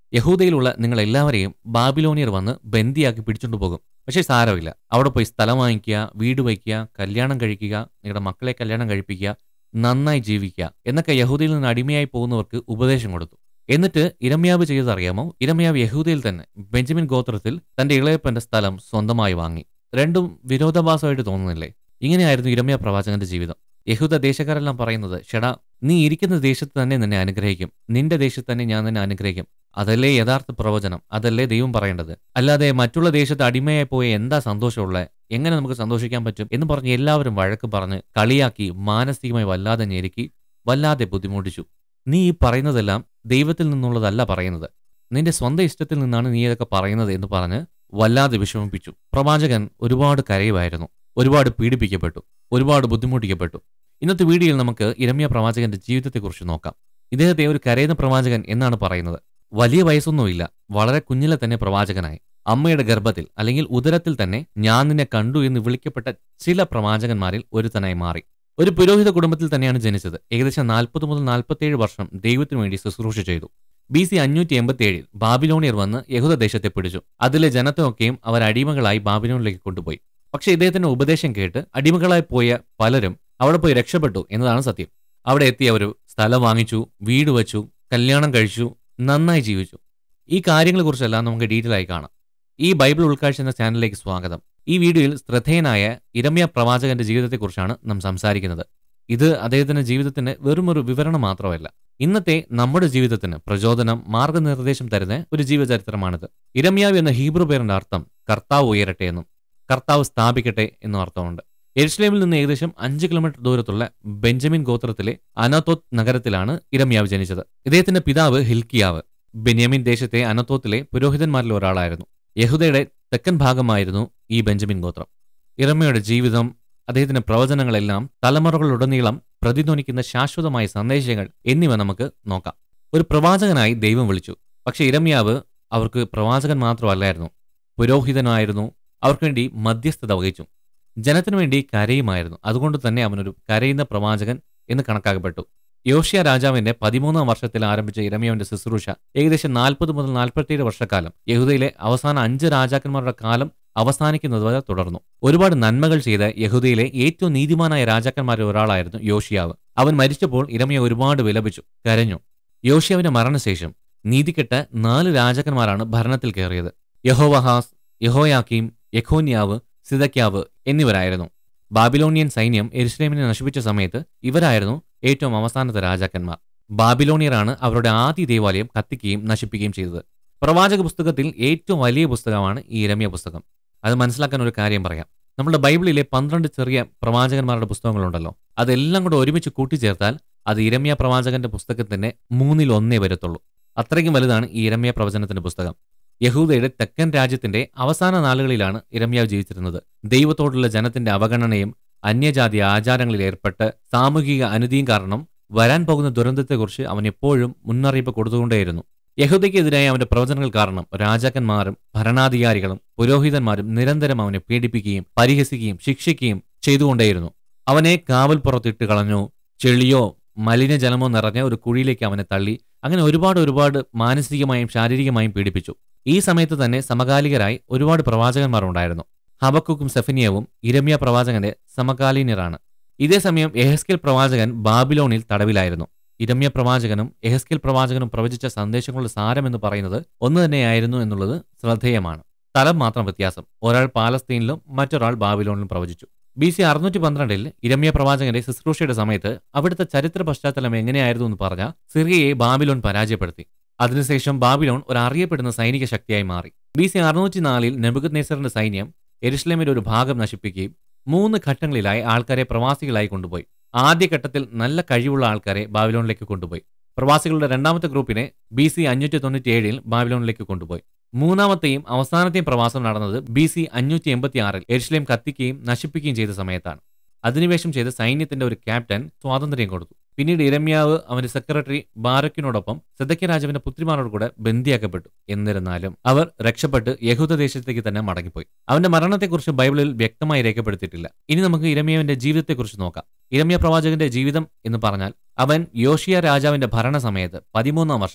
യഹൂദയിലുള്ള നിങ്ങൾ എല്ലാവരെയും ബാബിലോണിയർ വന്ന് ബന്ദിയാക്കി പിടിച്ചുകൊണ്ട് പോകും പക്ഷേ സാരമില്ല അവിടെ പോയി സ്ഥലം വാങ്ങിക്കുക വീട് വയ്ക്കുക കല്യാണം കഴിക്കുക നിങ്ങളുടെ മക്കളെ കല്യാണം കഴിപ്പിക്കുക നന്നായി ജീവിക്കുക എന്നൊക്കെ യഹൂദയിൽ നിന്ന് അടിമയായി പോകുന്നവർക്ക് ഉപദേശം കൊടുത്തു എന്നിട്ട് ഇരമ്യാവ് ചെയ്തതറിയാമോ ഇരമ്യാവ് യഹൂദയിൽ തന്നെ ബെഞ്ചമിൻ ഗോത്രത്തിൽ തന്റെ ഇളയപ്പന്റെ സ്ഥലം സ്വന്തമായി വാങ്ങി രണ്ടും വിരോധാഭാസമായിട്ട് തോന്നുന്നില്ലേ ഇങ്ങനെയായിരുന്നു ഇരമ്യ പ്രവാചകന്റെ ജീവിതം യഹൂദ ദേശക്കാരെല്ലാം പറയുന്നത് ഷെടാ നീ ഇരിക്കുന്ന ദേശത്ത് തന്നെ നിന്നെ അനുഗ്രഹിക്കും നിന്റെ ദേശത്ത് തന്നെ ഞാൻ നിന്നെ അനുഗ്രഹിക്കും അതല്ലേ യഥാർത്ഥ പ്രവചനം അതല്ലേ ദൈവം പറയേണ്ടത് അല്ലാതെ മറ്റുള്ള ദേശത്ത് അടിമയായി പോയ എന്താ സന്തോഷമുള്ളത് എങ്ങനെ നമുക്ക് സന്തോഷിക്കാൻ പറ്റും എന്ന് പറഞ്ഞ് എല്ലാവരും വഴക്ക് പറഞ്ഞ് കളിയാക്കി മാനസികമായി വല്ലാതെ ഞെരുക്കി വല്ലാതെ ബുദ്ധിമുട്ടിച്ചു നീ ഈ പറയുന്നതെല്ലാം ദൈവത്തിൽ നിന്നുള്ളതല്ല പറയുന്നത് നിന്റെ സ്വന്തം ഇഷ്ടത്തിൽ നിന്നാണ് നീ ഇതൊക്കെ പറയുന്നത് എന്ന് പറഞ്ഞ് വല്ലാതെ വിഷമിപ്പിച്ചു പ്രവാചകൻ ഒരുപാട് കരയുമായിരുന്നു ഒരുപാട് പീഡിപ്പിക്കപ്പെട്ടു ഒരുപാട് ബുദ്ധിമുട്ടിക്കപ്പെട്ടു ഇന്നത്തെ വീഡിയോയിൽ നമുക്ക് ഇരമ്യ പ്രവാചകന്റെ ജീവിതത്തെക്കുറിച്ച് നോക്കാം ഇദ്ദേഹത്തെ ഒരു കരയുന്ന പ്രവാചകൻ എന്നാണ് പറയുന്നത് വലിയ വയസ്സൊന്നുമില്ല വളരെ കുഞ്ഞിലെ തന്നെ പ്രവാചകനായി അമ്മയുടെ ഗർഭത്തിൽ അല്ലെങ്കിൽ ഉദരത്തിൽ തന്നെ ഞാൻ നിന്നെ കണ്ടു എന്ന് വിളിക്കപ്പെട്ട ചില പ്രവാചകന്മാരിൽ ഒരുത്തനായി മാറി ഒരു പുരോഹിത കുടുംബത്തിൽ തന്നെയാണ് ജനിച്ചത് ഏകദേശം നാൽപ്പത് മുതൽ നാൽപ്പത്തിയേഴ് വർഷം ദൈവത്തിനു വേണ്ടി ശുശ്രൂഷ ചെയ്തു ബി സി അഞ്ഞൂറ്റി എൺപത്തിയേഴിൽ ബാബിലോണിയർ വന്ന് യഹൂദ ദേശത്തെ പിടിച്ചു അതിലെ ജനത്തെയൊക്കെയും അവർ അടിമകളായി ബാബിലോണിലേക്ക് കൊണ്ടുപോയി പക്ഷേ ഇദ്ദേഹത്തിന്റെ ഉപദേശം കേട്ട് അടിമകളായി പോയ പലരും അവിടെ പോയി രക്ഷപ്പെട്ടു എന്നതാണ് സത്യം അവിടെ എത്തി അവർ സ്ഥലം വാങ്ങിച്ചു വീട് വച്ചു കല്യാണം കഴിച്ചു നന്നായി ജീവിച്ചു ഈ കാര്യങ്ങളെക്കുറിച്ചെല്ലാം നമുക്ക് ഡീറ്റെയിൽ ആയി കാണാം ഈ ബൈബിൾ ഉൾക്കാഴ്ച എന്ന ചാനലിലേക്ക് സ്വാഗതം ഈ വീഡിയോയിൽ ശ്രദ്ധേയനായ ഇരമ്യ പ്രവാചകന്റെ ജീവിതത്തെക്കുറിച്ചാണ് നാം സംസാരിക്കുന്നത് ഇത് അദ്ദേഹത്തിന്റെ ജീവിതത്തിന്റെ വെറുമൊരു വിവരണം മാത്രമല്ല ഇന്നത്തെ നമ്മുടെ ജീവിതത്തിന് പ്രചോദനം മാർഗനിർദ്ദേശം തരുന്ന ഒരു ജീവചരിത്രമാണിത് ഇരമ്യാവ് എന്ന ഹീബ്രു പേരിന്റെ അർത്ഥം കർത്താവ് ഉയരട്ടെ എന്നും കർത്താവ് സ്ഥാപിക്കട്ടെ എന്നും അർത്ഥമുണ്ട് എരുസലേമിൽ നിന്ന് ഏകദേശം അഞ്ച് കിലോമീറ്റർ ദൂരത്തുള്ള ബെഞ്ചമിൻ ഗോത്രത്തിലെ അനത്തോത്ത് നഗരത്തിലാണ് ഇരമ്യാവ് ജനിച്ചത് ഇദ്ദേഹത്തിന്റെ പിതാവ് ഹിൽക്കിയാവ് ബെന്യാമിൻ ദേശത്തെ അനത്തോത്തിലെ പുരോഹിതന്മാരിൽ ഒരാളായിരുന്നു യഹുദയുടെ തെക്കൻ ഭാഗമായിരുന്നു ഈ ബെഞ്ചമിൻ ഗോത്രം ഇറമ്മയുടെ ജീവിതം അദ്ദേഹത്തിന്റെ പ്രവചനങ്ങളെല്ലാം തലമുറകളുടനീളം പ്രതിധ്വനിക്കുന്ന ശാശ്വതമായ സന്ദേശങ്ങൾ എന്നിവ നമുക്ക് നോക്കാം ഒരു പ്രവാചകനായി ദൈവം വിളിച്ചു പക്ഷെ ഇരമ്യാവ് അവർക്ക് പ്രവാചകൻ മാത്രമല്ലായിരുന്നു പുരോഹിതനായിരുന്നു അവർക്ക് വേണ്ടി മധ്യസ്ഥത വഹിച്ചു ജനത്തിനു വേണ്ടി കരയുമായിരുന്നു അതുകൊണ്ട് തന്നെ അവനൊരു കരയുന്ന പ്രവാചകൻ എന്ന് കണക്കാക്കപ്പെട്ടു യോഷ്യ രാജാവിന്റെ പതിമൂന്നാം വർഷത്തിൽ ആരംഭിച്ച ഇരമ്യാവിന്റെ ശുശ്രൂഷ ഏകദേശം നാൽപ്പത് മുതൽ നാൽപ്പത്തിയേഴ് വർഷക്കാലം യഹുദയിലെ അവസാന അഞ്ച് രാജാക്കന്മാരുടെ കാലം അവസാനിക്കുന്നത് വരെ തുടർന്നു ഒരുപാട് നന്മകൾ ചെയ്ത യഹുദയിലെ ഏറ്റവും നീതിമാനായ രാജാക്കന്മാരിൽ ഒരാളായിരുന്നു യോഷിയാവ് അവൻ മരിച്ചപ്പോൾ ഇരമ്യ ഒരുപാട് വിലപിച്ചു കരഞ്ഞു യോഷിയാവിന്റെ മരണശേഷം നീതികെട്ട നാല് രാജാക്കന്മാരാണ് ഭരണത്തിൽ കയറിയത് യഹോവഹാസ് യഹോയാക്കീം യഖോന്യാവ് സിദക്യാവ് എന്നിവരായിരുന്നു ബാബിലോണിയൻ സൈന്യം എരുസലേമിനെ നശിപ്പിച്ച സമയത്ത് ഇവരായിരുന്നു ഏറ്റവും അവസാനത്തെ രാജാക്കന്മാർ ബാബിലോണിയറാണ് അവരുടെ ആദ്യ ദേവാലയം കത്തിക്കുകയും നശിപ്പിക്കുകയും ചെയ്തത് പ്രവാചക പുസ്തകത്തിൽ ഏറ്റവും വലിയ പുസ്തകമാണ് ഈ ഇരമ്യ പുസ്തകം അത് മനസ്സിലാക്കാൻ ഒരു കാര്യം പറയാം നമ്മുടെ ബൈബിളിലെ പന്ത്രണ്ട് ചെറിയ പ്രവാചകന്മാരുടെ പുസ്തകങ്ങളുണ്ടല്ലോ അതെല്ലാം കൂടെ ഒരുമിച്ച് കൂട്ടിച്ചേർത്താൽ അത് ഇരമ്യ പ്രവാചകന്റെ പുസ്തകത്തിന്റെ മൂന്നിൽ ഒന്നേ വരത്തുള്ളൂ അത്രയ്ക്കും വലുതാണ് ഈ ഇരമ്യ പ്രവചനത്തിന്റെ പുസ്തകം യഹൂദയുടെ തെക്കൻ രാജ്യത്തിന്റെ അവസാന നാളുകളിലാണ് ഇരമ്യാവ് ജീവിച്ചിരുന്നത് ദൈവത്തോടുള്ള ജനത്തിന്റെ അവഗണനയും അന്യജാതി ആചാരങ്ങളിൽ ഏർപ്പെട്ട് സാമൂഹിക അനുതിയും കാരണം വരാൻ പോകുന്ന ദുരന്തത്തെക്കുറിച്ച് അവൻ എപ്പോഴും മുന്നറിയിപ്പ് കൊടുത്തുകൊണ്ടേയിരുന്നു യഹൂദയ്ക്കെതിരായ അവന്റെ പ്രവചനങ്ങൾ കാരണം രാജാക്കന്മാരും ഭരണാധികാരികളും പുരോഹിതന്മാരും നിരന്തരം അവനെ പീഡിപ്പിക്കുകയും പരിഹസിക്കുകയും ശിക്ഷിക്കുകയും ചെയ്തുകൊണ്ടേയിരുന്നു അവനെ കാവൽ പുറത്തിട്ട് കളഞ്ഞു ചെളിയോ മലിനജലമോ നിറഞ്ഞ ഒരു കുഴിയിലേക്ക് അവനെ തള്ളി അങ്ങനെ ഒരുപാട് ഒരുപാട് മാനസികമായും ശാരീരികമായും പീഡിപ്പിച്ചു ഈ സമയത്ത് തന്നെ സമകാലികരായി ഒരുപാട് പ്രവാചകന്മാർ ഉണ്ടായിരുന്നു ഹബക്കുക്കും സെഫനിയവും ഇരമ്യ പ്രവാചകന്റെ സമകാലീനരാണ് ഇതേ സമയം എഹസ്കേൽ പ്രവാചകൻ ബാബിലോണിൽ തടവിലായിരുന്നു ഇരമ്യ പ്രവാചകനും എഹസ്കേൽ പ്രവാചകനും പ്രവചിച്ച സന്ദേശങ്ങളുടെ സാരം എന്ന് പറയുന്നത് ഒന്ന് തന്നെയായിരുന്നു എന്നുള്ളത് ശ്രദ്ധേയമാണ് സ്ഥലം മാത്രം വ്യത്യാസം ഒരാൾ പാലസ്തീനിലും മറ്റൊരാൾ ബാബിലോണിലും പ്രവചിച്ചു ബി സി അറുന്നൂറ്റി പന്ത്രണ്ടിൽ ഇരമ്യ പ്രവാചകന്റെ ശുശ്രൂഷയുടെ സമയത്ത് അവിടുത്തെ ചരിത്ര പശ്ചാത്തലം എങ്ങനെയായിരുന്നു എന്ന് പറഞ്ഞ സിറിയയെ ബാബിലോൺ പരാജയപ്പെടുത്തി അതിനുശേഷം ബാബിലോൺ ഒരു അറിയപ്പെടുന്ന സൈനിക ശക്തിയായി മാറി ബി സി അറുന്നൂറ്റി നാലിൽ നെബുഗത് നെസറിന്റെ സൈന്യം എരുഷ്ലേമിന്റെ ഒരു ഭാഗം നശിപ്പിക്കുകയും മൂന്ന് ഘട്ടങ്ങളിലായി ആൾക്കാരെ പ്രവാസികളായി കൊണ്ടുപോയി ആദ്യഘട്ടത്തിൽ നല്ല കഴിവുള്ള ആൾക്കാരെ ബാബിലോണിലേക്ക് കൊണ്ടുപോയി പ്രവാസികളുടെ രണ്ടാമത്തെ ഗ്രൂപ്പിനെ ബി സി അഞ്ഞൂറ്റി തൊണ്ണൂറ്റി ഏഴിൽ ബാബിലോണിലേക്ക് കൊണ്ടുപോയി മൂന്നാമത്തെയും അവസാനത്തെയും പ്രവാസം നടന്നത് ബി സി അഞ്ഞൂറ്റി എൺപത്തി ആറിൽ എരുഷലേം കത്തിക്കുകയും നശിപ്പിക്കുകയും ചെയ്ത സമയത്താണ് അധിനിവേശം ചെയ്ത സൈന്യത്തിന്റെ ഒരു ക്യാപ്റ്റൻ സ്വാതന്ത്ര്യം കൊടുത്തു പിന്നീട് ഇരമ്യാവ് അവന്റെ സെക്രട്ടറി ബാരക്കിനോടൊപ്പം സെദക്യ രാജാവിന്റെ പുത്രിമാരോട് കൂടെ ബന്ദിയാക്കപ്പെട്ടു എന്നിരുന്നാലും അവർ രക്ഷപ്പെട്ട് യഹൂദ ദേശത്തേക്ക് തന്നെ മടങ്ങിപ്പോയി അവന്റെ മരണത്തെക്കുറിച്ച് ബൈബിളിൽ വ്യക്തമായി രേഖപ്പെടുത്തിയിട്ടില്ല ഇനി നമുക്ക് ഇരമ്യാവിന്റെ ജീവിതത്തെക്കുറിച്ച് നോക്കാം ഇരമ്യ പ്രവാചകന്റെ ജീവിതം എന്ന് പറഞ്ഞാൽ അവൻ യോഷിയ രാജാവിന്റെ ഭരണസമയത്ത് പതിമൂന്നാം വർഷം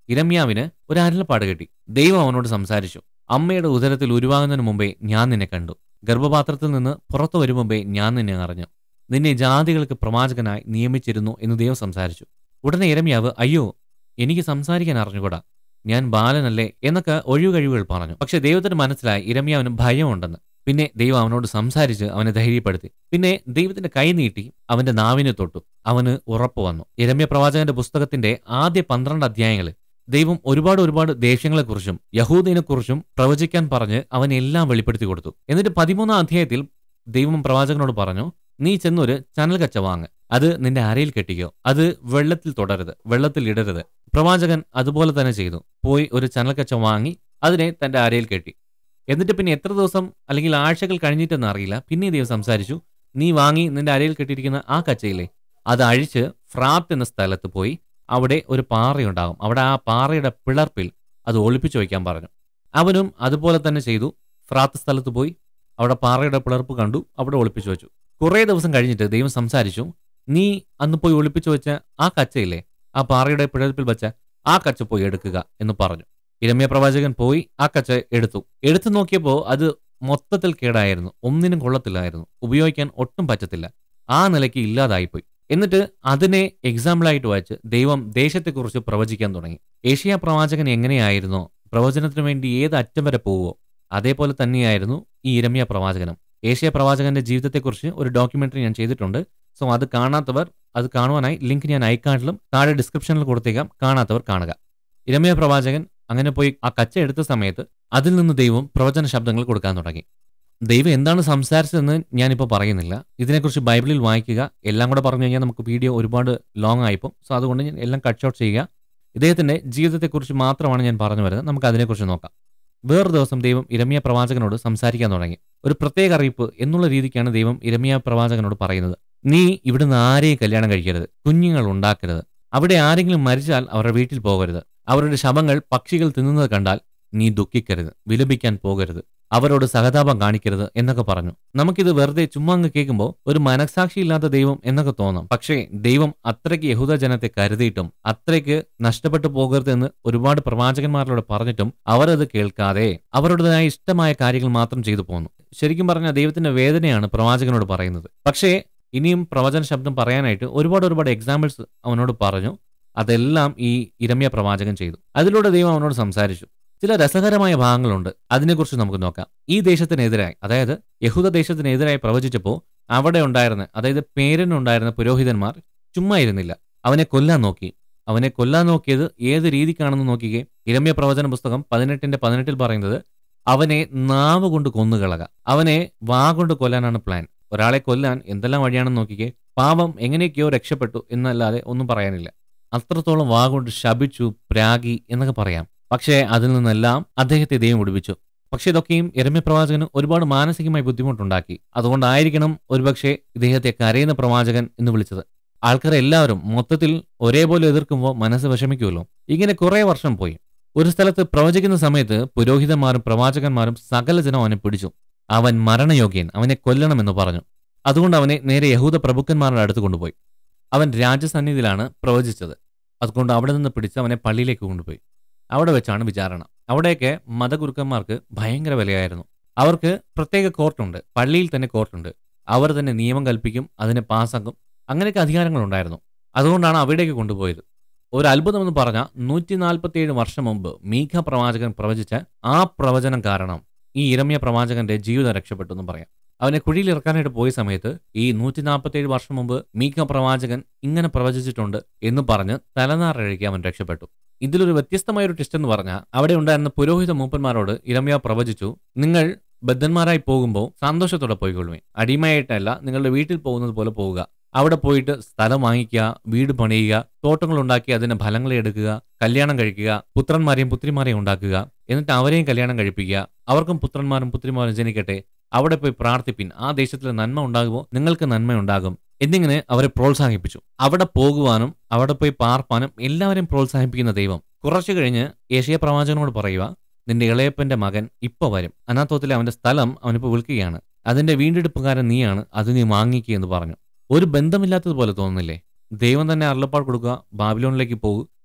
ഇരമ്യാവിന് ഒരു അരുളപ്പാട് കിട്ടി ദൈവം അവനോട് സംസാരിച്ചു അമ്മയുടെ ഉദരത്തിൽ ഉരുവാകുന്നതിന് മുമ്പേ ഞാൻ നിന്നെ കണ്ടു ഗർഭപാത്രത്തിൽ നിന്ന് പുറത്തു വരും മുമ്പേ ഞാൻ നിന്നെ അറിഞ്ഞു നിന്നെ ജാതികൾക്ക് പ്രവാചകനായി നിയമിച്ചിരുന്നു എന്ന് ദൈവം സംസാരിച്ചു ഉടനെ ഇരമ്യാവ് അയ്യോ എനിക്ക് സംസാരിക്കാൻ അറിഞ്ഞുകൂടാ ഞാൻ ബാലനല്ലേ എന്നൊക്കെ ഒഴിവുകഴിവുകൾ പറഞ്ഞു പക്ഷെ ദൈവത്തിന് മനസ്സിലായി ഇരമ്യാവിന് ഭയമുണ്ടെന്ന് പിന്നെ ദൈവം അവനോട് സംസാരിച്ച് അവനെ ധൈര്യപ്പെടുത്തി പിന്നെ ദൈവത്തിന്റെ കൈ നീട്ടി അവന്റെ നാവിനെ തൊട്ടു അവന് ഉറപ്പ് വന്നു ഇരമ്യ പ്രവാചകന്റെ പുസ്തകത്തിന്റെ ആദ്യ പന്ത്രണ്ട് അധ്യായങ്ങളിൽ ദൈവം ഒരുപാട് ഒരുപാട് ദേഷ്യങ്ങളെക്കുറിച്ചും യഹൂദിനെക്കുറിച്ചും പ്രവചിക്കാൻ പറഞ്ഞ് അവൻ എല്ലാം വെളിപ്പെടുത്തി കൊടുത്തു എന്നിട്ട് പതിമൂന്നാം അധ്യായത്തിൽ ദൈവം പ്രവാചകനോട് പറഞ്ഞു നീ ചെന്നൊരു ചനൽ കച്ച വാങ്ങ് അത് നിന്റെ അരയിൽ കെട്ടിക്കോ അത് വെള്ളത്തിൽ തുടരുത് വെള്ളത്തിൽ ഇടരുത് പ്രവാചകൻ അതുപോലെ തന്നെ ചെയ്തു പോയി ഒരു ചനൽ കച്ച വാങ്ങി അതിനെ തന്റെ അരയിൽ കെട്ടി എന്നിട്ട് പിന്നെ എത്ര ദിവസം അല്ലെങ്കിൽ ആഴ്ചകൾ കഴിഞ്ഞിട്ടെന്ന് അറിയില്ല പിന്നെ ദൈവം സംസാരിച്ചു നീ വാങ്ങി നിന്റെ അരയിൽ കെട്ടിയിരിക്കുന്ന ആ കച്ചയില്ലേ അത് അഴിച്ച് ഫ്രാത്ത് എന്ന സ്ഥലത്ത് പോയി അവിടെ ഒരു പാറയുണ്ടാകും അവിടെ ആ പാറയുടെ പിളർപ്പിൽ അത് ഒളിപ്പിച്ചു വയ്ക്കാൻ പറഞ്ഞു അവനും അതുപോലെ തന്നെ ചെയ്തു ഫ്രാത്ത് സ്ഥലത്ത് പോയി അവിടെ പാറയുടെ പിളർപ്പ് കണ്ടു അവിടെ ഒളിപ്പിച്ചു വെച്ചു കുറേ ദിവസം കഴിഞ്ഞിട്ട് ദൈവം സംസാരിച്ചു നീ അന്ന് പോയി ഒളിപ്പിച്ചു വെച്ച ആ കച്ചയില്ലേ ആ പാറയുടെ പിളർപ്പിൽ വെച്ച ആ കച്ച പോയി എടുക്കുക എന്ന് പറഞ്ഞു ഇരമ്യ പ്രവാചകൻ പോയി ആ കച്ച എടുത്തു എടുത്തു നോക്കിയപ്പോൾ അത് മൊത്തത്തിൽ കേടായിരുന്നു ഒന്നിനും കൊള്ളത്തില്ലായിരുന്നു ഉപയോഗിക്കാൻ ഒട്ടും പറ്റത്തില്ല ആ നിലയ്ക്ക് ഇല്ലാതായിപ്പോയി എന്നിട്ട് അതിനെ എക്സാമ്പിളായിട്ട് വായിച്ച് ദൈവം ദേശത്തെക്കുറിച്ച് പ്രവചിക്കാൻ തുടങ്ങി ഏഷ്യ പ്രവാചകൻ എങ്ങനെയായിരുന്നോ പ്രവചനത്തിന് വേണ്ടി ഏത് അറ്റം വരെ പോവോ അതേപോലെ തന്നെയായിരുന്നു ഈ ഇരമ്യ പ്രവാചകനും ഏഷ്യ പ്രവാചകന്റെ ജീവിതത്തെക്കുറിച്ച് ഒരു ഡോക്യുമെന്ററി ഞാൻ ചെയ്തിട്ടുണ്ട് സോ അത് കാണാത്തവർ അത് കാണുവാനായി ലിങ്ക് ഞാൻ ഐക്കാർഡിലും താഴെ ഡിസ്ക്രിപ്ഷനിൽ കൊടുത്തേക്കാം കാണാത്തവർ കാണുക ഇരമ്യ പ്രവാചകൻ അങ്ങനെ പോയി ആ കച്ച എടുത്ത സമയത്ത് അതിൽ നിന്ന് ദൈവം പ്രവചന ശബ്ദങ്ങൾ കൊടുക്കാൻ തുടങ്ങി ദൈവം എന്താണ് സംസാരിച്ചതെന്ന് ഞാനിപ്പോൾ പറയുന്നില്ല ഇതിനെക്കുറിച്ച് ബൈബിളിൽ വായിക്കുക എല്ലാം കൂടെ പറഞ്ഞു കഴിഞ്ഞാൽ നമുക്ക് വീഡിയോ ഒരുപാട് ലോങ് ആയിപ്പോൾ സോ അതുകൊണ്ട് ഞാൻ എല്ലാം കട്ട് ഷോട്ട് ചെയ്യുക ഇദ്ദേഹത്തിന്റെ ജീവിതത്തെക്കുറിച്ച് മാത്രമാണ് ഞാൻ പറഞ്ഞു വരുന്നത് നമുക്ക് അതിനെക്കുറിച്ച് നോക്കാം വേറൊരു ദിവസം ദൈവം ഇരമ്യ പ്രവാചകനോട് സംസാരിക്കാൻ തുടങ്ങി ഒരു പ്രത്യേക അറിയിപ്പ് എന്നുള്ള രീതിക്കാണ് ദൈവം ഇരമ്യ പ്രവാചകനോട് പറയുന്നത് നീ ഇവിടുന്ന് ആരെയും കല്യാണം കഴിക്കരുത് കുഞ്ഞുങ്ങൾ ഉണ്ടാക്കരുത് അവിടെ ആരെങ്കിലും മരിച്ചാൽ അവരുടെ വീട്ടിൽ പോകരുത് അവരുടെ ശവങ്ങൾ പക്ഷികൾ തിന്നുന്നത് കണ്ടാൽ നീ ദുഃഖിക്കരുത് വിലപിക്കാൻ പോകരുത് അവരോട് സഹതാപം കാണിക്കരുത് എന്നൊക്കെ പറഞ്ഞു നമുക്കിത് വെറുതെ ചുമ്മാ അങ്ങ് കേൾക്കുമ്പോൾ ഒരു മനസാക്ഷിയില്ലാത്ത ദൈവം എന്നൊക്കെ തോന്നാം പക്ഷേ ദൈവം അത്രയ്ക്ക് യഹൂദ ജനത്തെ കരുതിയിട്ടും അത്രയ്ക്ക് നഷ്ടപ്പെട്ടു പോകരുതെന്ന് ഒരുപാട് പ്രവാചകന്മാരിലൂടെ പറഞ്ഞിട്ടും അവരത് കേൾക്കാതെ അവരുടേതായ ഇഷ്ടമായ കാര്യങ്ങൾ മാത്രം ചെയ്തു പോന്നു ശരിക്കും പറഞ്ഞാൽ ദൈവത്തിന്റെ വേദനയാണ് പ്രവാചകനോട് പറയുന്നത് പക്ഷേ ഇനിയും പ്രവചന ശബ്ദം പറയാനായിട്ട് ഒരുപാട് ഒരുപാട് എക്സാമ്പിൾസ് അവനോട് പറഞ്ഞു അതെല്ലാം ഈ ഇരമ്യ പ്രവാചകൻ ചെയ്തു അതിലൂടെ ദൈവം അവനോട് സംസാരിച്ചു ചില രസകരമായ ഭാഗങ്ങളുണ്ട് അതിനെക്കുറിച്ച് നമുക്ക് നോക്കാം ഈ ദേശത്തിനെതിരായി അതായത് യഹൂദ ദേശത്തിനെതിരായി പ്രവചിച്ചപ്പോൾ അവിടെ ഉണ്ടായിരുന്ന അതായത് പേരനുണ്ടായിരുന്ന പുരോഹിതന്മാർ ചുമ്മാ ഇരുന്നില്ല അവനെ കൊല്ലാൻ നോക്കി അവനെ കൊല്ലാൻ നോക്കിയത് ഏത് രീതിക്കാണെന്ന് നോക്കിക്കേ ഇരമ്യ പ്രവചന പുസ്തകം പതിനെട്ടിന്റെ പതിനെട്ടിൽ പറയുന്നത് അവനെ നാവ് കൊണ്ട് കൊന്നുകളക അവനെ വാ കൊണ്ട് കൊല്ലാനാണ് പ്ലാൻ ഒരാളെ കൊല്ലാൻ എന്തെല്ലാം വഴിയാണെന്ന് നോക്കിക്കേ പാപം എങ്ങനെയൊക്കെയോ രക്ഷപ്പെട്ടു എന്നല്ലാതെ ഒന്നും പറയാനില്ല അത്രത്തോളം വാ കൊണ്ട് ശപിച്ചു പ്രാഗി എന്നൊക്കെ പറയാം പക്ഷേ അതിൽ നിന്നെല്ലാം അദ്ദേഹത്തെ ദൈവം ഒടിവിച്ചു പക്ഷേ ഇതൊക്കെയും എരമ്യ പ്രവാചകന് ഒരുപാട് മാനസികമായി ബുദ്ധിമുട്ടുണ്ടാക്കി അതുകൊണ്ടായിരിക്കണം ഒരുപക്ഷെ ഇദ്ദേഹത്തെ കരയുന്ന പ്രവാചകൻ എന്ന് വിളിച്ചത് ആൾക്കാർ എല്ലാവരും മൊത്തത്തിൽ ഒരേപോലെ എതിർക്കുമ്പോൾ മനസ്സ് വിഷമിക്കുമല്ലോ ഇങ്ങനെ കുറെ വർഷം പോയി ഒരു സ്ഥലത്ത് പ്രവചിക്കുന്ന സമയത്ത് പുരോഹിതന്മാരും പ്രവാചകന്മാരും സകല ജനം അവനെ പിടിച്ചു അവൻ മരണയോഗ്യൻ അവനെ കൊല്ലണമെന്ന് പറഞ്ഞു അതുകൊണ്ട് അവനെ നേരെ യഹൂദ പ്രഭുക്കന്മാരുടെ അടുത്ത് കൊണ്ടുപോയി അവൻ രാജസന്നിധിയിലാണ് പ്രവചിച്ചത് അതുകൊണ്ട് അവിടെ നിന്ന് പിടിച്ച് അവനെ പള്ളിയിലേക്ക് കൊണ്ടുപോയി അവിടെ വെച്ചാണ് വിചാരണ അവിടെയൊക്കെ മതഗുരുക്കന്മാർക്ക് ഭയങ്കര വിലയായിരുന്നു അവർക്ക് പ്രത്യേക കോർട്ടുണ്ട് പള്ളിയിൽ തന്നെ കോർട്ടുണ്ട് അവർ തന്നെ നിയമം കൽപ്പിക്കും അതിനെ പാസ്സാക്കും അങ്ങനെയൊക്കെ അധികാരങ്ങളുണ്ടായിരുന്നു അതുകൊണ്ടാണ് അവിടേക്ക് കൊണ്ടുപോയത് ഒരു അത്ഭുതമെന്ന് പറഞ്ഞാൽ നൂറ്റി നാൽപ്പത്തിയേഴ് വർഷം മുമ്പ് മീഖ പ്രവാചകൻ പ്രവചിച്ച ആ പ്രവചനം കാരണം ഈ ഇരമ്യ പ്രവാചകന്റെ ജീവിതം രക്ഷപ്പെട്ടു എന്ന് പറയാം അവനെ കുഴിയിൽ ഇറക്കാനായിട്ട് പോയ സമയത്ത് ഈ നൂറ്റി നാൽപ്പത്തിയേഴ് വർഷം മുമ്പ് മീഖ പ്രവാചകൻ ഇങ്ങനെ പ്രവചിച്ചിട്ടുണ്ട് എന്ന് പറഞ്ഞ് തലനാറഴക്കി അവൻ രക്ഷപ്പെട്ടു ഇതിലൊരു വ്യത്യസ്തമായ ഒരു ടെസ്റ്റ് എന്ന് പറഞ്ഞാൽ അവിടെ ഉണ്ടായിരുന്ന പുരോഹിത മൂപ്പന്മാരോട് ഇരമ്യ പ്രവചിച്ചു നിങ്ങൾ ബദ്ധന്മാരായി പോകുമ്പോൾ സന്തോഷത്തോടെ പോയിക്കൊള്ളുവേ അടിമയായിട്ടല്ല നിങ്ങളുടെ വീട്ടിൽ പോകുന്നത് പോലെ പോവുക അവിടെ പോയിട്ട് സ്ഥലം വാങ്ങിക്കുക വീട് പണിയുക തോട്ടങ്ങൾ ഉണ്ടാക്കി അതിന്റെ ഫലങ്ങളെ എടുക്കുക കല്യാണം കഴിക്കുക പുത്രന്മാരെയും പുത്രിമാരെയും ഉണ്ടാക്കുക എന്നിട്ട് അവരെയും കല്യാണം കഴിപ്പിക്കുക അവർക്കും പുത്രന്മാരും പുത്രിമാരും ജനിക്കട്ടെ അവിടെ പോയി പ്രാർത്ഥിപ്പിൻ ആ ദേശത്തിൽ നന്മ ഉണ്ടാകുമോ നിങ്ങൾക്ക് നന്മയുണ്ടാകും എന്നിങ്ങനെ അവരെ പ്രോത്സാഹിപ്പിച്ചു അവിടെ പോകുവാനും അവിടെ പോയി പാർപ്പാനും എല്ലാവരെയും പ്രോത്സാഹിപ്പിക്കുന്ന ദൈവം കുറച്ചു കഴിഞ്ഞ് ഏഷ്യ പ്രവാചകനോട് പറയുക നിന്റെ ഇളയപ്പന്റെ മകൻ ഇപ്പൊ വരും അനാത്തോത്തിലെ അവന്റെ സ്ഥലം അവനിപ്പോ വിൽക്കുകയാണ് അതിന്റെ വീണ്ടെടുപ്പുകാരൻ നീയാണ് അത് നീ വാങ്ങിക്കുക എന്ന് പറഞ്ഞു ഒരു ബന്ധമില്ലാത്തതുപോലെ തോന്നുന്നില്ലേ ദൈവം തന്നെ അരുളപ്പാട് കൊടുക്കുക ബാബിലോണിലേക്ക് പോകും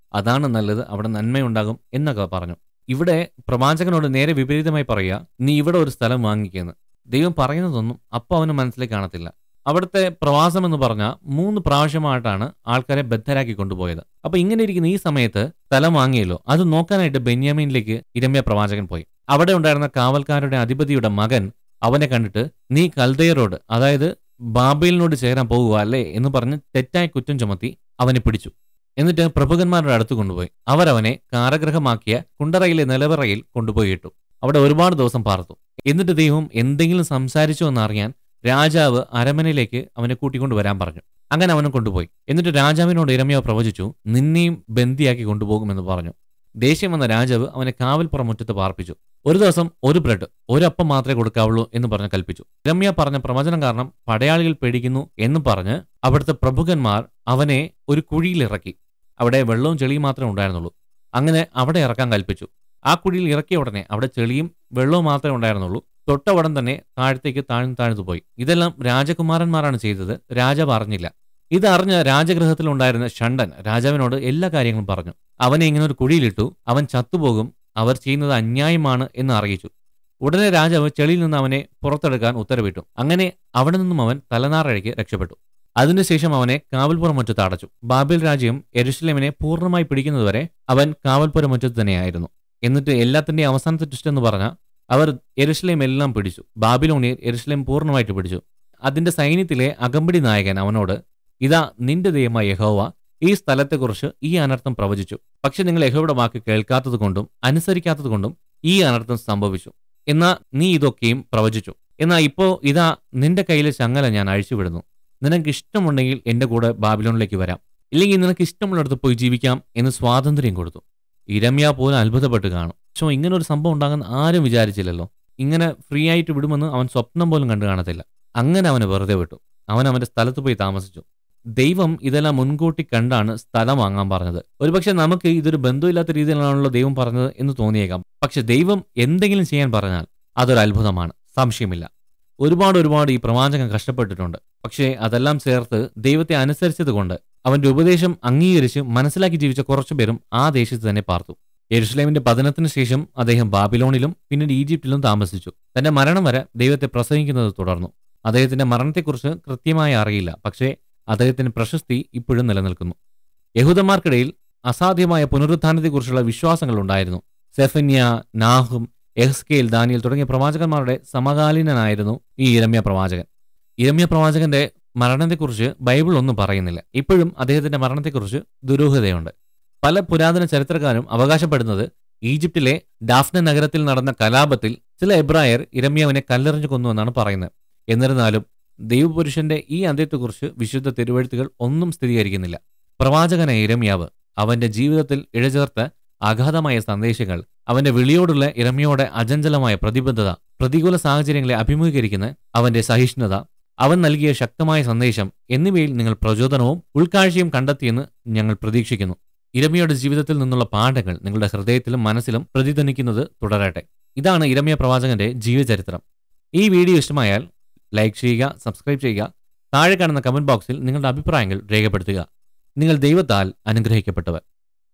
അതാണ് നല്ലത് അവിടെ നന്മയുണ്ടാകും എന്നൊക്കെ പറഞ്ഞു ഇവിടെ പ്രവാചകനോട് നേരെ വിപരീതമായി പറയുക നീ ഇവിടെ ഒരു സ്ഥലം വാങ്ങിക്കുന്നു ദൈവം പറയുന്നതൊന്നും അപ്പോൾ അവന് മനസ്സിലേക്ക് കാണത്തില്ല അവിടുത്തെ പ്രവാസം എന്ന് പറഞ്ഞാൽ മൂന്ന് പ്രാവശ്യമായിട്ടാണ് ആൾക്കാരെ ബദ്ധരാക്കി കൊണ്ടുപോയത് അപ്പൊ ഇങ്ങനെ ഇരിക്കുന്ന ഈ സമയത്ത് സ്ഥലം വാങ്ങിയല്ലോ അത് നോക്കാനായിട്ട് ബെന്യാമീനിലേക്ക് ഇരമ്യ പ്രവാചകൻ പോയി അവിടെ ഉണ്ടായിരുന്ന കാവൽക്കാരുടെ അധിപതിയുടെ മകൻ അവനെ കണ്ടിട്ട് നീ കൽദയറോട് അതായത് ബാബേലിനോട് ചേരാൻ പോകുക അല്ലേ എന്ന് പറഞ്ഞ് തെറ്റായ കുറ്റം ചുമത്തി അവനെ പിടിച്ചു എന്നിട്ട് പ്രഭുക്കന്മാരുടെ അടുത്ത് കൊണ്ടുപോയി അവരവനെ കാരഗ്രഹമാക്കിയ കുണ്ടറയിലെ നിലവറയിൽ കൊണ്ടുപോയി ഇട്ടു അവിടെ ഒരുപാട് ദിവസം പാർത്തു എന്നിട്ട് ദൈവം എന്തെങ്കിലും സംസാരിച്ചോ എന്നറിയാൻ രാജാവ് അരമനയിലേക്ക് അവനെ കൂട്ടിക്കൊണ്ട് വരാൻ പറഞ്ഞു അങ്ങനെ അവനെ കൊണ്ടുപോയി എന്നിട്ട് രാജാവിനോട് ഇരമ്യാവ് പ്രവചിച്ചു നിന്നെയും ബന്ദിയാക്കി കൊണ്ടുപോകുമെന്ന് പറഞ്ഞു ദേഷ്യം വന്ന രാജാവ് അവനെ കാവൽപ്പുറം മുറ്റത്ത് പാർപ്പിച്ചു ഒരു ദിവസം ഒരു ബ്രെഡ് ഒരപ്പം മാത്രമേ കൊടുക്കാവുള്ളൂ എന്ന് പറഞ്ഞ് കൽപ്പിച്ചു രമ്യ പറഞ്ഞ പ്രവചനം കാരണം പടയാളികൾ പേടിക്കുന്നു എന്ന് പറഞ്ഞ് അവിടുത്തെ പ്രഭുക്കന്മാർ അവനെ ഒരു കുഴിയിൽ ഇറക്കി അവിടെ വെള്ളവും ചെളിയും മാത്രമേ ഉണ്ടായിരുന്നുള്ളൂ അങ്ങനെ അവിടെ ഇറക്കാൻ കൽപ്പിച്ചു ആ കുഴിയിൽ ഇറക്കിയ ഉടനെ അവിടെ ചെളിയും വെള്ളവും മാത്രമേ ഉണ്ടായിരുന്നുള്ളൂ തൊട്ട ഉടൻ തന്നെ താഴത്തേക്ക് താഴ്ന്നു താഴ്ന്നു പോയി ഇതെല്ലാം രാജകുമാരന്മാരാണ് ചെയ്തത് രാജാവ് അറിഞ്ഞില്ല ഇതറിഞ്ഞ രാജഗൃഹത്തിലുണ്ടായിരുന്ന ഷണ്ടൻ രാജാവിനോട് എല്ലാ കാര്യങ്ങളും പറഞ്ഞു അവനെ ഇങ്ങനെ ഒരു കുഴിയിലിട്ടു അവൻ ചത്തുപോകും അവർ ചെയ്യുന്നത് അന്യായമാണ് എന്ന് അറിയിച്ചു ഉടനെ രാജാവ് ചെളിയിൽ നിന്ന് അവനെ പുറത്തെടുക്കാൻ ഉത്തരവിട്ടു അങ്ങനെ അവിടെ നിന്നും അവൻ തലനാറഴയ്ക്ക് രക്ഷപ്പെട്ടു അതിനുശേഷം അവനെ കാവൽപ്പുറം മുറ്റത്ത് അടച്ചു ബാബേൽ രാജ്യം എരുഷലേമിനെ പൂർണ്ണമായി പിടിക്കുന്നതുവരെ അവൻ കാവൽപ്പുറം മുറ്റത്ത് തന്നെയായിരുന്നു എന്നിട്ട് എല്ലാത്തിന്റെയും അവസാനത്തെ ട്വിസ്റ്റ് എന്ന് പറഞ്ഞാൽ അവർ എരുഷലേം എല്ലാം പിടിച്ചു ബാബിലോണിയർ എരുഷലേം പൂർണ്ണമായിട്ട് പിടിച്ചു അതിന്റെ സൈന്യത്തിലെ അകമ്പടി നായകൻ അവനോട് ഇതാ നിന്റെ ദൈവമായ യഹോവ ഈ സ്ഥലത്തെക്കുറിച്ച് ഈ അനർത്ഥം പ്രവചിച്ചു പക്ഷെ നിങ്ങൾ യഹോവയുടെ വാക്ക് കേൾക്കാത്തത് കൊണ്ടും അനുസരിക്കാത്തത് കൊണ്ടും ഈ അനർത്ഥം സംഭവിച്ചു എന്നാ നീ ഇതൊക്കെയും പ്രവചിച്ചു എന്നാ ഇപ്പോ ഇതാ നിന്റെ കയ്യിലെ ചങ്ങല ഞാൻ അഴിച്ചുവിടുന്നു നിനക്ക് ഇഷ്ടമുണ്ടെങ്കിൽ എന്റെ കൂടെ ബാബിലോണിലേക്ക് വരാം ഇല്ലെങ്കിൽ നിനക്ക് ഇഷ്ടമുള്ളിടത്ത് പോയി ജീവിക്കാം എന്ന് സ്വാതന്ത്ര്യം കൊടുത്തു ഇരമ്യ പോലും അത്ഭുതപ്പെട്ട് കാണും പക്ഷേ ഇങ്ങനെ ഒരു സംഭവം ഉണ്ടാകുന്ന ആരും വിചാരിച്ചില്ലല്ലോ ഇങ്ങനെ ഫ്രീ ആയിട്ട് വിടുമെന്ന് അവൻ സ്വപ്നം പോലും കണ്ടു കാണത്തില്ല അങ്ങനെ അവനെ വെറുതെ വിട്ടു അവൻ അവന്റെ സ്ഥലത്ത് പോയി താമസിച്ചു ദൈവം ഇതെല്ലാം മുൻകൂട്ടി കണ്ടാണ് സ്ഥലം വാങ്ങാൻ പറഞ്ഞത് ഒരുപക്ഷെ നമുക്ക് ഇതൊരു ബന്ധമില്ലാത്ത രീതിയിലാണല്ലോ ദൈവം പറഞ്ഞത് എന്ന് തോന്നിയേക്കാം പക്ഷെ ദൈവം എന്തെങ്കിലും ചെയ്യാൻ പറഞ്ഞാൽ അതൊരു അത്ഭുതമാണ് സംശയമില്ല ഒരുപാട് ഒരുപാട് ഈ പ്രവാചകൻ കഷ്ടപ്പെട്ടിട്ടുണ്ട് പക്ഷേ അതെല്ലാം ചേർത്ത് ദൈവത്തെ അനുസരിച്ചത് കൊണ്ട് അവന്റെ ഉപദേശം അംഗീകരിച്ച് മനസ്സിലാക്കി ജീവിച്ച കുറച്ചുപേരും ആ ദേശത്ത് തന്നെ പാർത്തു യെരുഷലേമിന്റെ പതനത്തിന് ശേഷം അദ്ദേഹം ബാബിലോണിലും പിന്നീട് ഈജിപ്തിലും താമസിച്ചു തന്റെ മരണം വരെ ദൈവത്തെ പ്രസംഗിക്കുന്നത് തുടർന്നു അദ്ദേഹത്തിന്റെ മരണത്തെക്കുറിച്ച് കൃത്യമായി അറിയില്ല പക്ഷേ അദ്ദേഹത്തിന്റെ പ്രശസ്തി ഇപ്പോഴും നിലനിൽക്കുന്നു യഹൂദന്മാർക്കിടയിൽ അസാധ്യമായ പുനരുത്ഥാനത്തെക്കുറിച്ചുള്ള വിശ്വാസങ്ങൾ ഉണ്ടായിരുന്നു സെഫന്യ നാഹും എഹ്സ്കേൽ ദാനിയൽ തുടങ്ങിയ പ്രവാചകന്മാരുടെ സമകാലീനനായിരുന്നു ഈ ഇരമ്യ പ്രവാചകൻ ഇരമ്യ പ്രവാചകന്റെ മരണത്തെക്കുറിച്ച് ബൈബിൾ ഒന്നും പറയുന്നില്ല ഇപ്പോഴും അദ്ദേഹത്തിന്റെ മരണത്തെക്കുറിച്ച് ദുരൂഹതയുണ്ട് പല പുരാതന ചരിത്രക്കാരും അവകാശപ്പെടുന്നത് ഈജിപ്തിലെ ഡാഫ്ന നഗരത്തിൽ നടന്ന കലാപത്തിൽ ചില എബ്രായർ ഇരമ്യാവിനെ കല്ലെറിഞ്ഞു കൊന്നുവെന്നാണ് പറയുന്നത് എന്നിരുന്നാലും ദൈവപുരുഷന്റെ ഈ അന്ത്യത്തെക്കുറിച്ച് വിശുദ്ധ തിരുവഴുത്തുകൾ ഒന്നും സ്ഥിരീകരിക്കുന്നില്ല പ്രവാചകനായ ഇരമ്യാവ് അവന്റെ ജീവിതത്തിൽ ഇഴചേർത്ത അഗാധമായ സന്ദേശങ്ങൾ അവന്റെ വിളിയോടുള്ള ഇരമ്യയുടെ അചഞ്ചലമായ പ്രതിബദ്ധത പ്രതികൂല സാഹചര്യങ്ങളെ അഭിമുഖീകരിക്കുന്ന അവന്റെ സഹിഷ്ണുത അവൻ നൽകിയ ശക്തമായ സന്ദേശം എന്നിവയിൽ നിങ്ങൾ പ്രചോദനവും ഉൾക്കാഴ്ചയും കണ്ടെത്തിയെന്ന് ഞങ്ങൾ പ്രതീക്ഷിക്കുന്നു ഇരമ്യയുടെ ജീവിതത്തിൽ നിന്നുള്ള പാഠങ്ങൾ നിങ്ങളുടെ ഹൃദയത്തിലും മനസ്സിലും പ്രതിധ്വനിക്കുന്നത് തുടരട്ടെ ഇതാണ് ഇരമ്യ പ്രവാചകന്റെ ജീവചരിത്രം ഈ വീഡിയോ ഇഷ്ടമായാൽ ലൈക്ക് ചെയ്യുക സബ്സ്ക്രൈബ് ചെയ്യുക താഴെ കാണുന്ന കമന്റ് ബോക്സിൽ നിങ്ങളുടെ അഭിപ്രായങ്ങൾ രേഖപ്പെടുത്തുക നിങ്ങൾ ദൈവത്താൽ അനുഗ്രഹിക്കപ്പെട്ടവർ